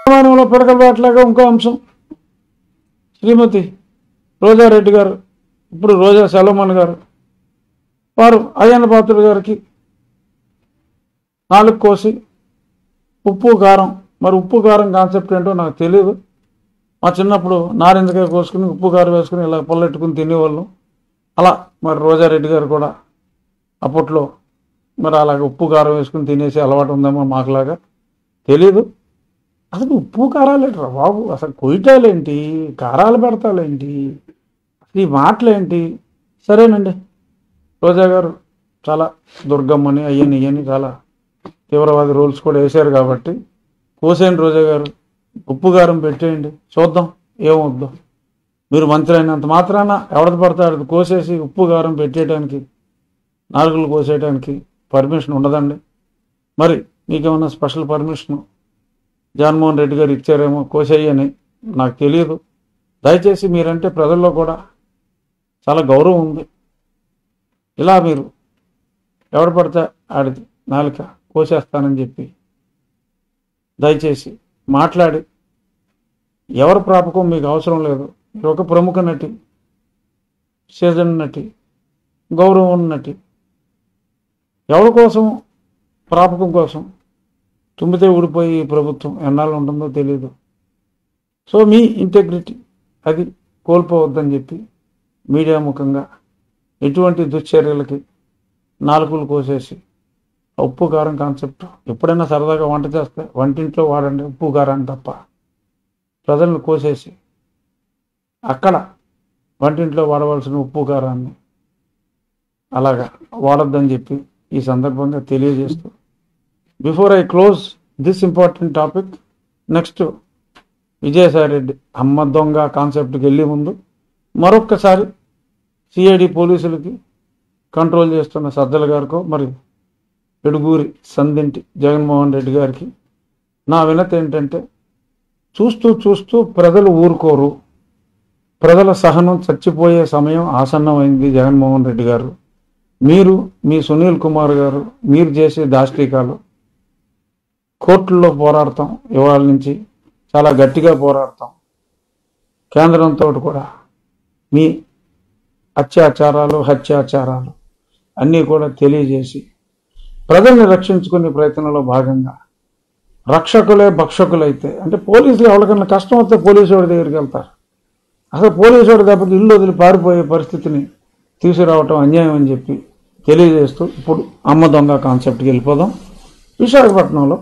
రామాయణంలో పిడకలబాట్లాగా ఇంకో అంశం శ్రీమతి రోజారెడ్డి గారు ఇప్పుడు రోజా సెలమన్ గారు వారు అయ్యన్న పాత్రుడు గారికి నాలుగు కోసి ఉప్పు కారం మరి ఉప్పు కారం కాన్సెప్ట్ ఏంటో నాకు తెలియదు మా చిన్నప్పుడు నారింజకాయ కోసుకుని ఉప్పు కారం వేసుకుని ఇలా పొల్లెట్టుకుని తినేవాళ్ళం అలా మరి రోజారెడ్డి గారు కూడా అప్పట్లో మరి అలాగ ఉప్పు కారం వేసుకుని తినేసి అలవాటు ఉందేమో మాకులాగా తెలీదు అసలు ఉప్పు కారాలేంట్రా బాబు అసలు కొయ్యటాలేంటి కారాలు పెడతాలేంటి అసలు ఈ మాటలేంటి సరేనండి రోజా గారు చాలా దుర్గమ్మని అయ్యని ఇయ్యని చాలా తీవ్రవాది రూల్స్ కూడా వేశారు కాబట్టి కోసేయండి రోజా గారు ఉప్పు కారం పెట్టేయండి చూద్దాం ఏమవుద్దో మీరు మంత్రి అయినంత మాత్రాన ఎవడది పడతాడు కోసేసి ఉప్పు కారం పెట్టేయడానికి నాలుగులు కోసేయడానికి పర్మిషన్ ఉండదండి మరి మీకేమన్నా స్పెషల్ పర్మిషన్ జగన్మోహన్ రెడ్డి గారు ఇచ్చారేమో కోసేయని నాకు తెలియదు దయచేసి మీరంటే ప్రజల్లో కూడా చాలా గౌరవం ఉంది ఇలా మీరు ఎవడు పడితే ఆడిది నాలుక కోసేస్తానని చెప్పి దయచేసి మాట్లాడి ఎవరి ప్రాపకం మీకు అవసరం లేదు మీరు ఒక ప్రముఖ నటి సీజన్ నటి గౌరవం ఉన్న నటి ఎవరి కోసం ప్రాపకం కోసం తుమ్మితే ఊడిపోయి ఈ ప్రభుత్వం ఎన్నాళ్ళు ఉంటుందో తెలియదు సో మీ ఇంటెగ్రిటీ అది కోల్పోవద్దని చెప్పి మీడియా ముఖంగా ఎటువంటి దుశ్చర్యలకి నాలుకలు కోసేసి ఆ ఉప్పు కారం కాన్సెప్ట్ ఎప్పుడైనా సరదాగా వంట చేస్తే వంటింట్లో వాడండి ఉప్పు కారాన్ని తప్ప ప్రజలను కోసేసి అక్కడ వంటింట్లో వాడవలసిన ఉప్పు కారాన్ని అలాగా వాడొద్దని చెప్పి ఈ సందర్భంగా తెలియజేస్తూ before I close this important topic next Vijayasai Reddy అమ్మ దొంగ కాన్సెప్ట్కి వెళ్ళే ముందు మరొక్కసారి సిఐడి పోలీసులకి కంట్రోల్ చేస్తున్న సజ్జల గారికో మరి ఎడుగూరి సందింటి జగన్మోహన్ రెడ్డి గారికి నా వినతి ఏంటంటే చూస్తూ చూస్తూ ప్రజలు ఊరుకోరు ప్రజల సహనం చచ్చిపోయే సమయం ఆసన్నమైంది జగన్మోహన్ రెడ్డి గారు మీరు మీ సునీల్ కుమార్ గారు మీరు చేసే దాష్టికాలు కోర్టుల్లో పోరాడతాం ఇవాళ నుంచి చాలా గట్టిగా పోరాడతాం కేంద్రంతో కూడా మీ అత్యాచారాలు హత్యాచారాలు అన్నీ కూడా తెలియజేసి ప్రజల్ని రక్షించుకునే ప్రయత్నంలో భాగంగా రక్షకులే భక్షకులైతే అంటే పోలీసులు ఎవరికన్నా కష్టం వస్తే పోలీసు వాడి దగ్గరికి వెళ్తారు అసలు పోలీసు వాడి దెబ్బకి ఇల్లు వదిలి పారిపోయే పరిస్థితిని తీసుకురావటం అన్యాయం అని చెప్పి తెలియజేస్తూ ఇప్పుడు అమ్మ దొంగ కాన్సెప్ట్కి వెళ్ళిపోదాం విశాఖపట్నంలో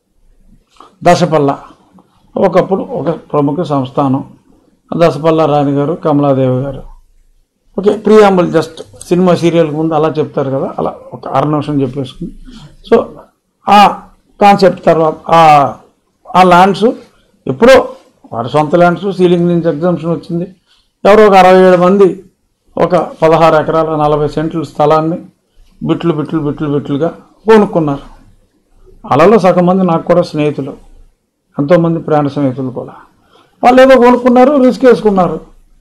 దశపల్ల ఒకప్పుడు ఒక ప్రముఖ సంస్థానం దశపల్ల రాణి గారు కమలాదేవి గారు ఓకే ప్రియాంబుల్ జస్ట్ సినిమా సీరియల్కి ముందు అలా చెప్తారు కదా అలా ఒక అర నిమిషం చెప్పేసుకుని సో ఆ కాన్సెప్ట్ తర్వాత ఆ ఆ ల్యాండ్స్ ఎప్పుడో వారి సొంత ల్యాండ్స్ సీలింగ్ నుంచి ఎగ్జామ్షన్ వచ్చింది ఎవరో ఒక అరవై ఏడు మంది ఒక పదహారు ఎకరాల నలభై సెంట్ల స్థలాన్ని బిట్లు బిట్లు బిట్లు బిట్లుగా కొనుక్కున్నారు అలలో సగం మంది నాకు కూడా స్నేహితులు ఎంతోమంది ప్రాణ స్నేహితులు కూడా వాళ్ళు ఏదో కొనుక్కున్నారు రిస్క్ వేసుకున్నారు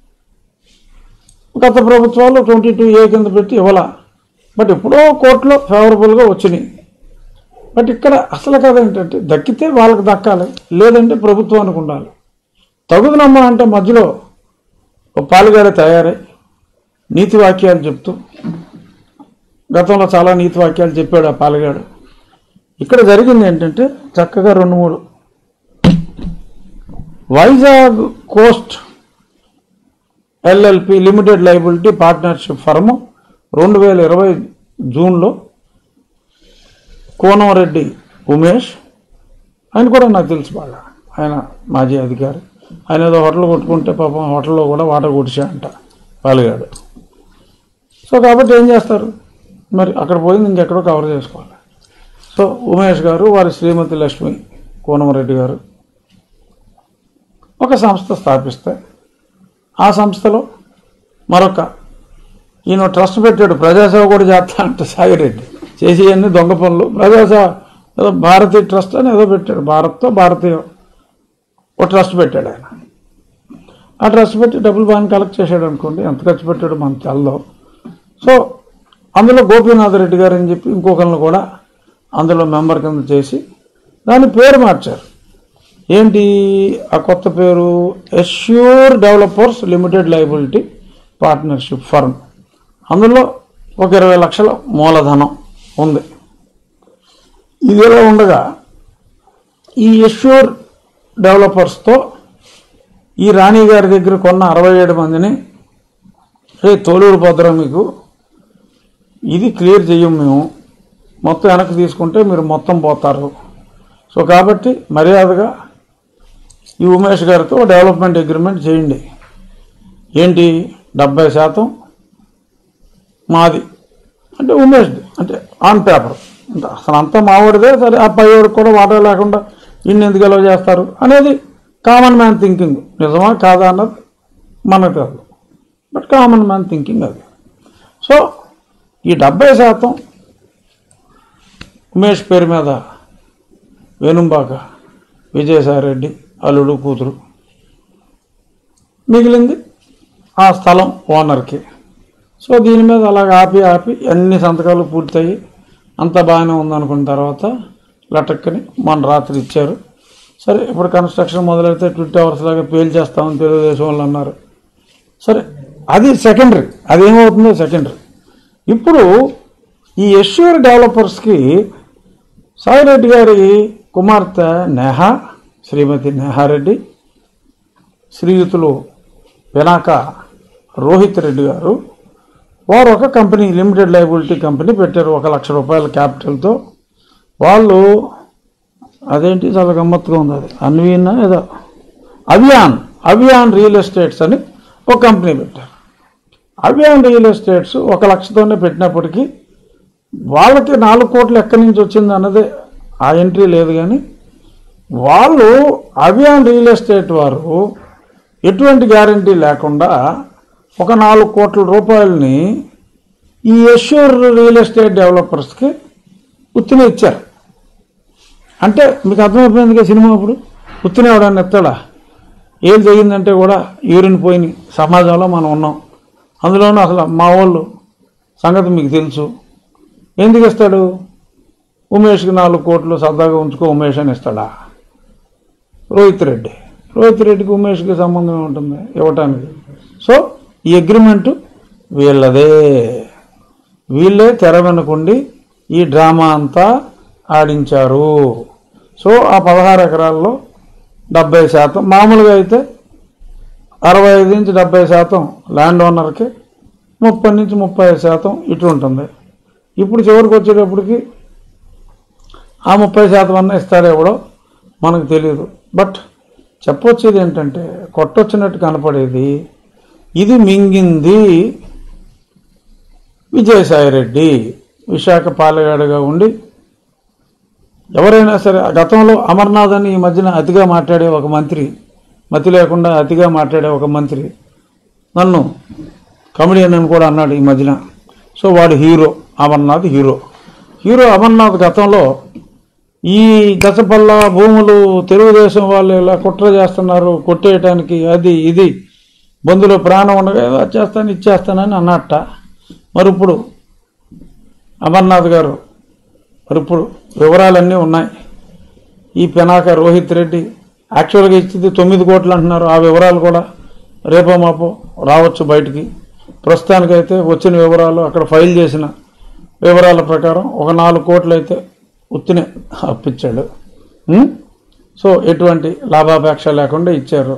గత ప్రభుత్వాలు ట్వంటీ టూ ఏ కింద పెట్టి ఇవ్వాల బట్ ఎప్పుడో కోర్టులో ఫేవరబుల్గా వచ్చినాయి బట్ ఇక్కడ అసలు కథ ఏంటంటే దక్కితే వాళ్ళకి దక్కాలి లేదంటే ప్రభుత్వానికి ఉండాలి తగుదనమ్మా అంటే మధ్యలో ఒక పాలుగారే తయారై నీతి వాక్యాలు చెప్తూ గతంలో చాలా నీతి వాక్యాలు చెప్పాడు ఆ పాలుగాడు ఇక్కడ జరిగింది ఏంటంటే చక్కగా రెండు మూడు Vizag coast LLP limited liability partnership firm రెండు వేల ఇరవై జూన్లో కోనంరెడ్డి ఉమేష్ ఆయన కూడా నాకు తెలుసు బాగా ఆయన మాజీ అధికారి ఆయన ఏదో హోటల్ కొట్టుకుంటే పాపం హోటల్లో కూడా వాటర్ కొట్టించాడంట పాలుగాడు సో కాబట్టి ఏం చేస్తారు మరి అక్కడ పోయింది ఇంకెక్కడో కవర్ చేసుకోవాలి సో ఉమేష్ గారు వారి శ్రీమతి లక్ష్మి కోనమరెడ్డి గారు ఒక సంస్థ స్థాపిస్తే ఆ సంస్థలో మరొక ఈయన ట్రస్ట్ పెట్టాడు ప్రజాసేవ కూడా చేస్తా అంటే సాగిరెడ్డి చేసి అన్ని దొంగ పనులు ప్రజాసేవ ఏదో భారతీయ ట్రస్ట్ అని ఏదో పెట్టాడు భారత్తో భారతీయ ఒక ట్రస్ట్ పెట్టాడు ఆయన ఆ ట్రస్ట్ పెట్టి డబ్బులు బాగా కలెక్ట్ చేశాడు అనుకోండి ఎంత ఖర్చు పెట్టాడు మన తెల్లో సో అందులో గోపీనాథ్ రెడ్డి గారు అని చెప్పి ఇంకొకరిని కూడా అందులో మెంబర్ కింద చేసి దాని పేరు మార్చారు ఏంటి ఆ కొత్త పేరు Assure developers limited liability partnership firm అందులో ఒక ఇరవై లక్షల మూలధనం ఉంది ఇదిలా ఉండగా ఈ ఎష్యూర్ డెవలపర్స్తో ఈ రాణి గారి దగ్గర కొన్న అరవై ఏడు మందిని రే తోలూరు భద్రం మీకు ఇది క్లియర్ చెయ్యం మేము మొత్తం వెనక్కి తీసుకుంటే మీరు మొత్తం పోతారు సో కాబట్టి మర్యాదగా ఈ ఉమేష్ గారితో డెవలప్మెంట్ అగ్రిమెంట్ చేయండి ఏంటి డెబ్బై శాతం మాది అంటే ఉమేష్ది అంటే ఆన్ పేపర్ అంటే అసలు అంతా మావాడిదే సరే ఆ పైవాడికి కూడా వాటా లేకుండా ఇన్ని ఎందుకు ఎలా చేస్తారు అనేది కామన్ మ్యాన్ థింకింగ్ నిజమా కాదా అన్నది మనకు తెలియదు బట్ కామన్ మ్యాన్ థింకింగ్ అది సో ఈ డెబ్బై శాతం ఉమేష్ పేరు మీద వేణుంబాక విజయసాయిరెడ్డి అల్లుడు కూతురు మిగిలింది ఆ స్థలం ఓనర్కి సో దీని మీద అలాగ ఆపి ఆపి అన్ని సంతకాలు పూర్తయి అంత బాగానే ఉందనుకున్న తర్వాత లటక్కని మన రాత్రి ఇచ్చారు సరే ఇప్పుడు కన్స్ట్రక్షన్ మొదలైతే ట్వంటీ అవర్స్ లాగా పేల్చేస్తామని తెలుగుదేశం వాళ్ళు అన్నారు సరే అది సెకండరీ అదేమవుతుందో సెకండరీ ఇప్పుడు ఈ ఎష్యూర్ డెవలపర్స్కి సాయిరెడ్డి గారి కుమార్తె నేహా శ్రీమతి నేహారెడ్డి శ్రీయుతులు పినాక రోహిత్ రెడ్డి గారు వారు ఒక కంపెనీ లిమిటెడ్ లైబిలిటీ కంపెనీ పెట్టారు ఒక లక్ష రూపాయల క్యాపిటల్తో వాళ్ళు అదేంటి చాలా గమ్మత్తుగా ఉంది అది అన్వీనా ఏదో అవియాన్ అవియాన్ రియల్ ఎస్టేట్స్ అని ఒక కంపెనీ పెట్టారు అవియాన్ రియల్ ఎస్టేట్స్ ఒక లక్షతోనే పెట్టినప్పటికీ వాళ్ళకి నాలుగు కోట్లు ఎక్కడి నుంచి వచ్చింది అన్నదే ఆ ఎంట్రీ లేదు కానీ వాళ్ళు అవియాన్ రియల్ ఎస్టేట్ వారు ఎటువంటి గ్యారంటీ లేకుండా ఒక నాలుగు కోట్ల రూపాయలని ఈ ఎష్యూర్ రియల్ ఎస్టేట్ డెవలపర్స్కి ఉత్తిన ఇచ్చారు అంటే మీకు అర్థమైపోయింది సినిమా ఇప్పుడు ఉత్తిన ఎవడన్నా ఎత్తాడా ఏం జరిగిందంటే కూడా యూరిన్ పోయిన సమాజంలో మనం ఉన్నాం అందులోనూ అసలు మా వాళ్ళు సంగతి మీకు తెలుసు ఎందుకు ఇస్తాడు ఉమేష్కి నాలుగు కోట్లు సరదాగా ఉంచుకో ఉమేష్ అని ఇస్తాడా రోహిత్ రెడ్డి రోహిత్ రెడ్డికి ఉమేష్కి సంబంధం ఉంటుంది ఇవ్వటానికి సో ఈ అగ్రిమెంట్ వీళ్ళదే వీళ్ళే తెర వెనుకుండి ఈ డ్రామా అంతా ఆడించారు సో ఆ పదహారు ఎకరాల్లో డెబ్బై శాతం మామూలుగా అయితే అరవై ఐదు నుంచి డెబ్బై శాతం ల్యాండ్ ఓనర్కి ముప్పై నుంచి ముప్పై ఐదు శాతం ఇటు ఉంటుంది ఇప్పుడు చివరికి వచ్చేటప్పటికి ఆ ముప్పై శాతం అన్న ఇస్తాడో ఎవడో మనకు తెలియదు బట్ చెప్పొచ్చేది ఏంటంటే కొట్టొచ్చినట్టు కనపడేది ఇది మింగింది విజయసాయిరెడ్డి విశాఖ పాలగాడుగా ఉండి ఎవరైనా సరే గతంలో అమర్నాథ్ అని ఈ మధ్యన అతిగా మాట్లాడే ఒక మంత్రి మతి లేకుండా అతిగా మాట్లాడే ఒక మంత్రి నన్ను కమెడియన్ అని కూడా అన్నాడు ఈ మధ్యన సో వాడు hero Amarnath hero hero Amarnath గతంలో ఈ దశపల్ల భూములు తెలుగుదేశం వాళ్ళు ఇలా కుట్ర చేస్తున్నారు కొట్టేయటానికి అది ఇది బంధులో ప్రాణం ఉండగా ఏదో అది చేస్తాను ఇచ్చేస్తానని అన్నట్ట మరి ఇప్పుడు అమర్నాథ్ గారు మరి ఇప్పుడు వివరాలన్నీ ఉన్నాయి ఈ పినాక రోహిత్ రెడ్డి యాక్చువల్గా ఇచ్చింది తొమ్మిది కోట్లు అంటున్నారు ఆ వివరాలు కూడా రేపో మాపో రావచ్చు బయటికి ప్రస్తుతానికైతే వచ్చిన వివరాలు అక్కడ ఫైల్ చేసిన వివరాల ప్రకారం ఒక నాలుగు కోట్లు అయితే ఉత్తినే అప్పించాడు ఉం? సో ఎటువంటి లాభాపేక్ష లేకుండా ఇచ్చారు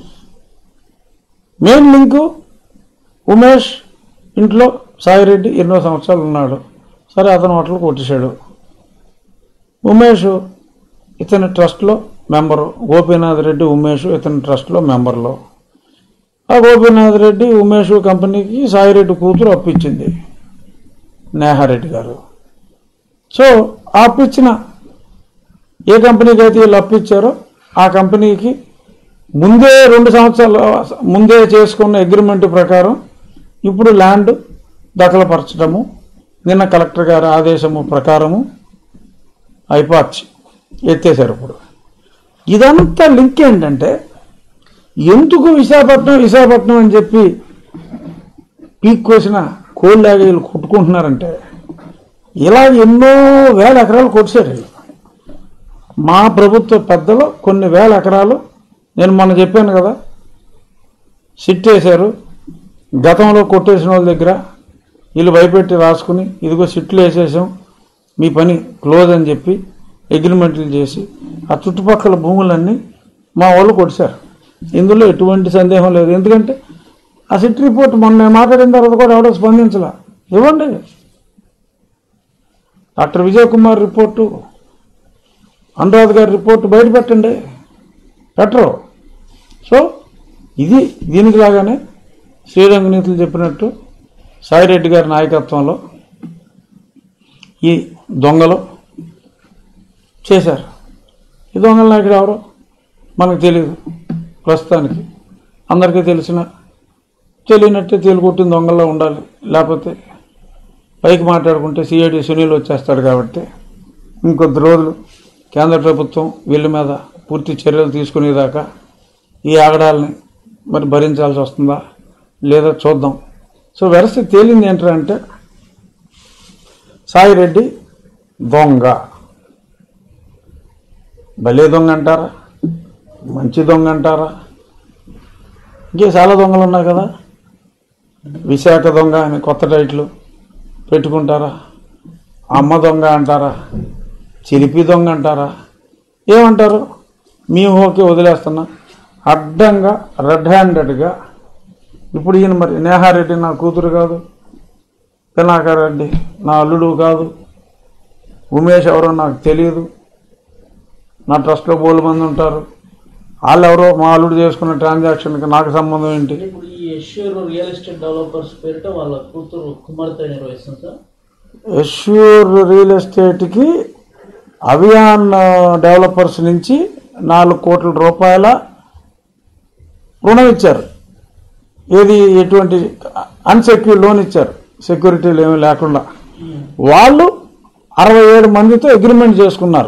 మెయిన్ లింకు ఉమేష్ ఇంట్లో సాయిరెడ్డి ఎన్నో సంవత్సరాలు ఉన్నాడు సరే అతను హోటల్ కొట్టేశాడు ఉమేష్ ఇతని ట్రస్ట్లో మెంబరు గోపీనాథ్ రెడ్డి ఉమేష్ ఇతని ట్రస్ట్లో మెంబర్లు ఆ గోపీనాథ్ రెడ్డి ఉమేష్ కంపెనీకి సాయిరెడ్డి కూతురు అప్పించింది నేహారెడ్డి గారు సో ఆ అప్పిచ్చిన ఏ కంపెనీకి అయితే వీళ్ళు అప్పిచ్చారో ఆ కంపెనీకి ముందే రెండు సంవత్సరాల ముందే చేసుకున్న అగ్రిమెంట్ ప్రకారం ఇప్పుడు ల్యాండ్ దఖలపరచడము నిన్న కలెక్టర్ గారి ఆదేశము ప్రకారము అయిపోవచ్చు ఎత్తేసారు ఇప్పుడు ఇదంతా లింక్ ఏంటంటే ఎందుకు విశాఖపట్నం విశాఖపట్నం అని చెప్పి పీక్ కోసిన కోళ్ళలాగా వీళ్ళు కొట్టుకుంటున్నారంటే ఇలా ఎన్నో వేల ఎకరాలు కొట్టేశారు వీళ్ళు మా ప్రభుత్వ పెద్దలు కొన్ని వేల ఎకరాలు నేను మొన్న చెప్పాను కదా సిట్ వేశారు గతంలో కొట్టేసిన వాళ్ళ దగ్గర వీళ్ళు భయపెట్టి రాసుకుని ఇదిగో సిట్లు వేసేసాం మీ పని క్లోజ్ అని చెప్పి అగ్రిమెంట్లు చేసి ఆ చుట్టుపక్కల భూములన్నీ మా వాళ్ళు కొట్టారు ఇందులో ఎటువంటి సందేహం లేదు ఎందుకంటే ఆ సిట్ రిపోర్ట్ మొన్న నేను మాట్లాడిన తర్వాత కూడా ఎవడో స్పందించలా ఇవ్వండి డాక్టర్ విజయ్ కుమార్ రిపోర్టు అనురాధ్ గారి రిపోర్టు బయట పెట్టండి పెట్టరు సో ఇది దీనికి లాగానే శ్రీరంగ నీతులు చెప్పినట్టు సాయిరెడ్డి గారి నాయకత్వంలో ఈ దొంగలు చేశారు ఈ దొంగల నాయకుడు ఎవరో మనకు తెలియదు ప్రస్తుతానికి అందరికీ తెలిసిన తెలియనట్టే తేలికొట్టిన దొంగల్లో ఉండాలి లేకపోతే పైకి మాట్లాడుకుంటే సిఐడి సునీల్ వచ్చేస్తాడు కాబట్టి ఇంకొద్ది రోజులు కేంద్ర ప్రభుత్వం వీళ్ళ మీద పూర్తి చర్యలు తీసుకునేదాకా ఈ ఆగడాలని మరి భరించాల్సి వస్తుందా లేదా చూద్దాం సో వెరసి తేలింది ఏంటంటే సాయిరెడ్డి దొంగ భలే దొంగ అంటారా మంచి దొంగ అంటారా ఇంకే చాలా దొంగలు ఉన్నాయి కదా విశాఖ దొంగ అని కొత్త టైట్లు పెట్టుకుంటారా అమ్మ దొంగ అంటారా చిలిపి దొంగ అంటారా ఏమంటారు మీ ఓకే వదిలేస్తున్నా అడ్డంగా రెడ్ హ్యాండెడ్గా ఇప్పుడు ఈయన మరి నేహారెడ్డి నా కూతురు కాదు పినాకర్ రెడ్డి నా అల్లుడు కాదు ఉమేష్ ఎవరో నాకు తెలియదు నా ట్రస్ట్లో బోలు మంది ఉంటారు వాళ్ళు ఎవరో మా అల్లుడు చేసుకున్న ట్రాన్సాక్షన్కి నాకు సంబంధం ఏంటి ఇప్పుడు ఈ ఎష్యూర్ రియల్ ఎస్టేట్ డెవలపర్స్ పేరిట వాళ్ళ కూతురు కుమార్తె నిర్వహిస్తుంది సార్ ఎష్యూర్ రియల్ ఎస్టేట్కి అవియాన్ డెవలపర్స్ నుంచి నాలుగు కోట్ల రూపాయల రుణం ఇచ్చారు ఏది ఎటువంటి అన్సెక్యూర్ లోన్ ఇచ్చారు సెక్యూరిటీలు ఏమీ లేకుండా వాళ్ళు అరవై ఏడు మందితో అగ్రిమెంట్ చేసుకున్నారు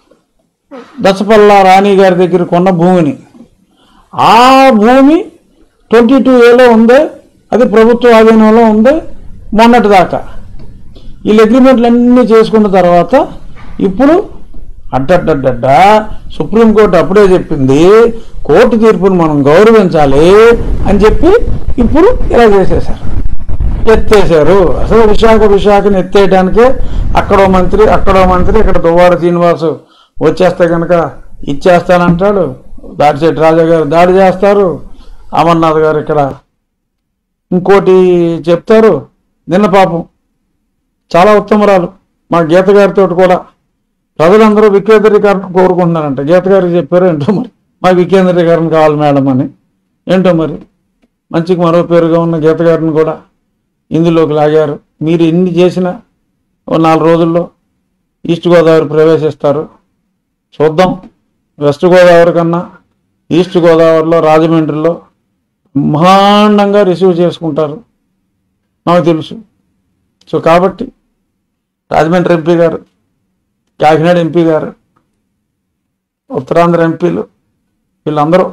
దశపల్ల రాణి గారి దగ్గర కొన్న భూమిని ఆ భూమి ట్వంటీ టూ ఏలో ఉంది అది ప్రభుత్వ ఆధీనంలో ఉంది మొన్నటి దాకా వీళ్ళు అగ్రిమెంట్లు అన్నీ చేసుకున్న తర్వాత ఇప్పుడు అడ్డడ్డడ్డ సుప్రీంకోర్టు అప్పుడే చెప్పింది కోర్టు తీర్పును మనం గౌరవించాలి అని చెప్పి ఇప్పుడు ఇలా చేసేశారు ఎత్తేశారు అసలు విశాఖ విశాఖని ఎత్తేయడానికే అక్కడో మంత్రి అక్కడో మంత్రి ఇక్కడ దువ్వాడ శ్రీనివాసు వచ్చేస్తే కనుక ఇచ్చేస్తానంటాడు దాడిశెట్టి రాజా గారు దాడి చేస్తారు అమర్నాథ్ గారు ఇక్కడ ఇంకోటి చెప్తారు నిన్న పాపం చాలా ఉత్తమరాలు మా గీత గారితో కూడా ప్రజలందరూ వికేంద్రీకరణ కోరుకుంటున్నారంట గీత గారికి చెప్పారు ఏంటో మరి మాకు వికేంద్రీకరణ కావాలి మేడం అని ఏంటో మరి మంచికి మరో పేరుగా ఉన్న గీత గారిని కూడా ఇందులోకి లాగారు మీరు ఎన్ని చేసినా ఓ నాలుగు రోజుల్లో ఈస్ట్ గోదావరి ప్రవేశిస్తారు చూద్దాం వెస్ట్ గోదావరి కన్నా ఈస్ట్ గోదావరిలో రాజమండ్రిలో బ్రహ్మాండంగా రిసీవ్ చేసుకుంటారు నాకు తెలుసు సో కాబట్టి రాజమండ్రి ఎంపీ గారు కాకినాడ ఎంపీ గారు ఉత్తరాంధ్ర ఎంపీలు వీళ్ళందరూ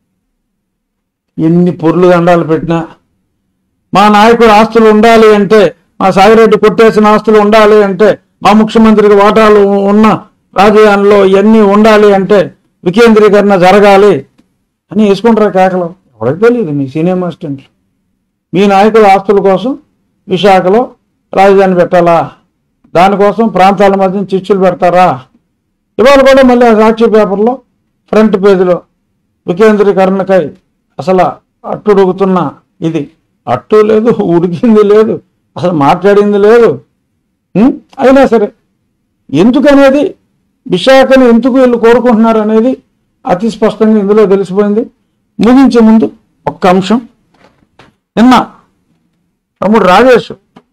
ఎన్ని పొర్లు దండాలు పెట్టినా మా నాయకుడు ఆస్తులు ఉండాలి అంటే మా సాగిరెడ్డి కొట్టేసిన ఆస్తులు ఉండాలి అంటే మా ముఖ్యమంత్రికి వాటాలు ఉన్న రాజధానిలో ఇవన్నీ ఉండాలి అంటే వికేంద్రీకరణ జరగాలి అని వేసుకుంటారా కేకలు ఎవరికి తెలియదు మీ సీనియర్ అసిస్టెంట్లు మీ నాయకుల ఆస్తుల కోసం విశాఖలో రాజధాని పెట్టాలా దానికోసం ప్రాంతాల మధ్య చిచ్చులు పెడతారా ఇవాళ కూడా మళ్ళీ ఆ సాక్షి పేపర్లో ఫ్రంట్ పేజీలో వికేంద్రీకరణకై అసలు అట్టుడుగుతున్న ఇది అట్టు లేదు ఉడికింది లేదు అసలు మాట్లాడింది లేదు ఉం? అయినా సరే ఎందుకనేది విశాఖని ఎందుకు వీళ్ళు కోరుకుంటున్నారు అనేది అతి స్పష్టంగా ఇందులో తెలిసిపోయింది ముగించే ముందు ఒక్క అంశం నిన్న తమ్ముడు రాజేష్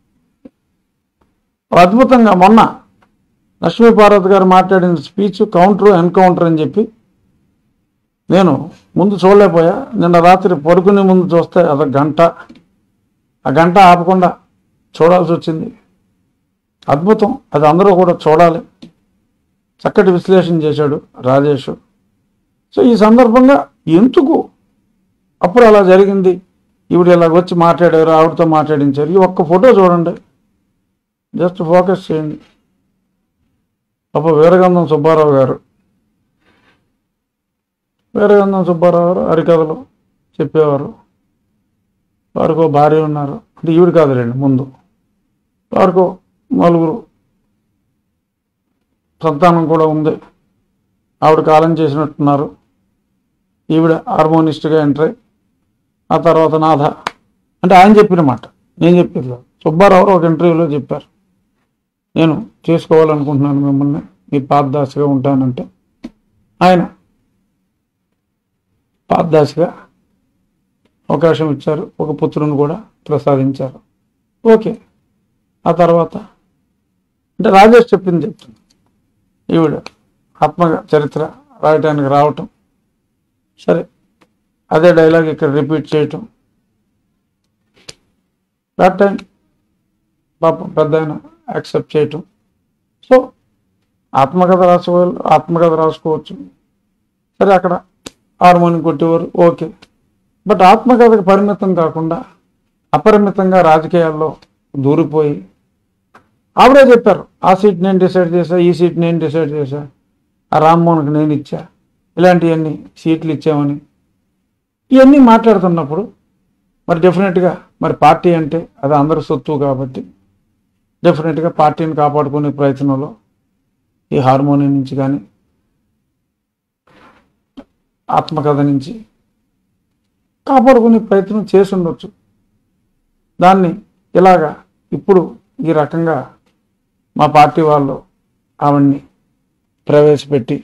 అద్భుతంగా మొన్న లక్ష్మీ పార్వతి గారు మాట్లాడిన స్పీచ్ కౌంటర్ ఎన్కౌంటర్ అని చెప్పి నేను ముందు చూడలేకపోయా నిన్న రాత్రి పడుకునే ముందు చూస్తే అదొక గంట ఆ గంట ఆపకుండా చూడాల్సి వచ్చింది అద్భుతం అది అందరూ కూడా చూడాలి చక్కటి విశ్లేషణ చేశాడు రాజేష్ సో ఈ సందర్భంగా ఎందుకు అప్పుడు అలా జరిగింది ఈవిడ ఇలాగ వచ్చి మాట్లాడారు ఆవిడతో మాట్లాడించారు ఈ ఒక్క ఫోటో చూడండి జస్ట్ ఫోకస్ చేయండి పాప వీరగంధం సుబ్బారావు గారు వీరగంధం సుబ్బారావు గారు హరికథలు చెప్పేవారు వారికి ఓ భార్య ఉన్నారు అంటే ఈవిడ కాదులేండి ముందు వారికి నలుగురు సంతానం కూడా ఉంది ఆవిడ కాలం చేసినట్టున్నారు ఈవిడ హార్మోనిస్ట్గా ఎంటర్ అయ్యి ఆ తర్వాత నాథ అంటే ఆయన చెప్పిన మాట నేను చెప్పేది కాదు. సుబ్బారావు ఒక ఇంటర్వ్యూలో చెప్పారు నేను చేసుకోవాలనుకుంటున్నాను మిమ్మల్ని మీ పాదదాసిగా ఉంటానంటే ఆయన పాదదాసిగా అవకాశం ఇచ్చారు ఒక పుత్రుని కూడా ప్రసాదించారు ఓకే ఆ తర్వాత అంటే రాజేష్ చెప్పింది చెప్తుంది ఈవిడ ఆత్మ చరిత్ర రాయటానికి రావటం సరే అదే డైలాగ్ ఇక్కడ రిపీట్ చేయటం దట్ టైం పాపం పెద్ద ఆయన యాక్సెప్ట్ చేయటం సో ఆత్మకథ రాసుకోవాలి ఆత్మకథ రాసుకోవచ్చు సరే అక్కడ హార్మోని కొట్టేవారు ఓకే బట్ ఆత్మకథకు పరిమితం కాకుండా అపరిమితంగా రాజకీయాల్లో దూరిపోయి ఆవిడే చెప్పారు ఆ సీట్ నేను డిసైడ్ చేశా ఈ సీట్ నేను డిసైడ్ చేశా ఆ రామ్మోహన్కి నేను ఇచ్చా ఇలాంటివన్నీ సీట్లు ఇచ్చామని ఇవన్నీ మాట్లాడుతున్నప్పుడు మరి డెఫినెట్గా మరి పార్టీ అంటే అది అందరి సొత్తు కాబట్టి డెఫినెట్గా పార్టీని కాపాడుకునే ప్రయత్నంలో ఈ హార్మోని నుంచి కానీ ఆత్మకథ నుంచి కాపాడుకునే ప్రయత్నం చేసి ఉండొచ్చు దాన్ని ఇలాగా ఇప్పుడు ఈ రకంగా మా పార్టీ వాళ్ళు ఆవిడ్ని ప్రవేశపెట్టి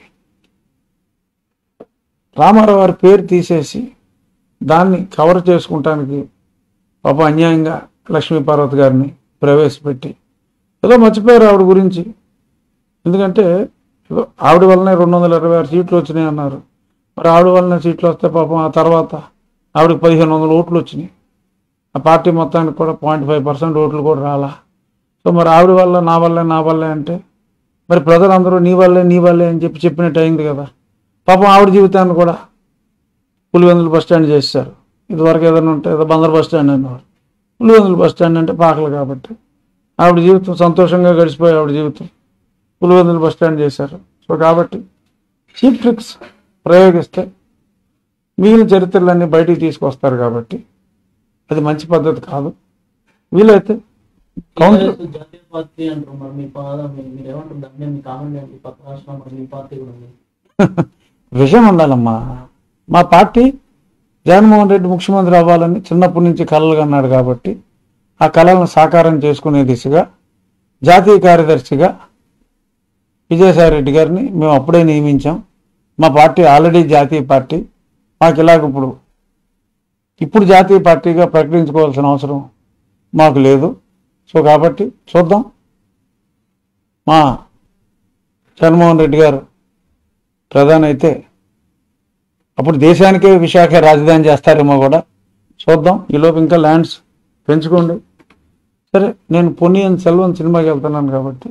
రామారావు గారి పేరు తీసేసి దాన్ని కవర్ చేసుకుంటానికి పాప అన్యాయంగా లక్ష్మీ పార్వతి గారిని ప్రవేశపెట్టి ఏదో మర్చిపోయారు ఆవిడ గురించి ఎందుకంటే ఏదో ఆవిడ వల్లనే రెండు వందల ఇరవై ఆరు సీట్లు వచ్చినాయి అన్నారు మరి ఆవిడ వల్లనే సీట్లు వస్తే పాపం ఆ తర్వాత ఆవిడకి పదిహేను వందల ఓట్లు వచ్చినాయి ఆ పార్టీ మొత్తానికి కూడా పాయింట్ ఫైవ్ పర్సెంట్ ఓట్లు కూడా రాలా సో మరి ఆవిడ వల్ల నా వల్లే నా వల్లే అంటే మరి ప్రజలందరూ నీ వల్లే నీ వల్లే అని చెప్పి చెప్పినట్టు అయింది కదా పాపం ఆవిడ జీవితాన్ని కూడా పులివెందులు బస్ స్టాండ్ చేశారు ఇదివరకు ఏదైనా ఉంటే ఏదో బందర్ బస్ స్టాండ్ అనేవారు పులివెందులు బస్ స్టాండ్ అంటే పాకలు కాబట్టి ఆవిడ జీవితం సంతోషంగా గడిచిపోయి ఆవిడ జీవితం పులివెందులు బస్ స్టాండ్ చేశారు సో కాబట్టి చీప్ ట్రిక్స్ ప్రయోగిస్తే మిగిలిన చరిత్రలన్నీ బయటికి తీసుకొస్తారు కాబట్టి అది మంచి పద్ధతి కాదు వీలైతే కౌంటర్ టీఆర్ఎస్ జాతీయ పార్టీ అంటారు మరి మీ పాద మీ- మీరు ఏమంటారు దాని మీద మీ కామెంట్ ఏంటి పక్క రాష్ట్రం మరి మీ పార్టీ కూడా ఉంది విషయం ఉండాలమ్మా మా పార్టీ జగన్మోహన్ రెడ్డి ముఖ్యమంత్రి అవ్వాలని చిన్నప్పటి నుంచి కలలు కన్నాడు కాబట్టి ఆ కళలను సాకారం చేసుకునే దిశగా జాతీయ కార్యదర్శిగా విజయసాయి రెడ్డి గారిని మేము అప్పుడే నియమించాం మా పార్టీ ఆల్రెడీ జాతీయ పార్టీ మాకు ఇలాగ ఇప్పుడు ఇప్పుడు జాతీయ పార్టీగా ప్రకటించుకోవాల్సిన అవసరం మాకు లేదు సో కాబట్టి చూద్దాం మా జగన్మోహన్ రెడ్డి గారు ప్రధాని అయితే అప్పుడు దేశానికే విశాఖ రాజధాని చేస్తారేమో కూడా చూద్దాం ఈలోపు ఇంకా ల్యాండ్స్ పెంచుకోండి సరే నేను పొన్నియన్ సెల్వన్ సినిమాకి వెళ్తున్నాను కాబట్టి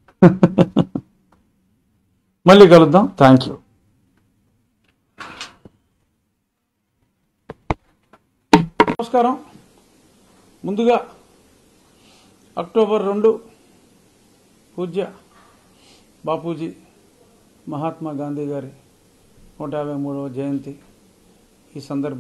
మళ్ళీ కలుద్దాం థ్యాంక్ యూ నమస్కారం ముందుగా అక్టోబర్ రెండు పూజ్య బాపూజీ మహాత్మా గాంధీ గారి నూట యాభై మూడవ జయంతి ఈ సందర్భం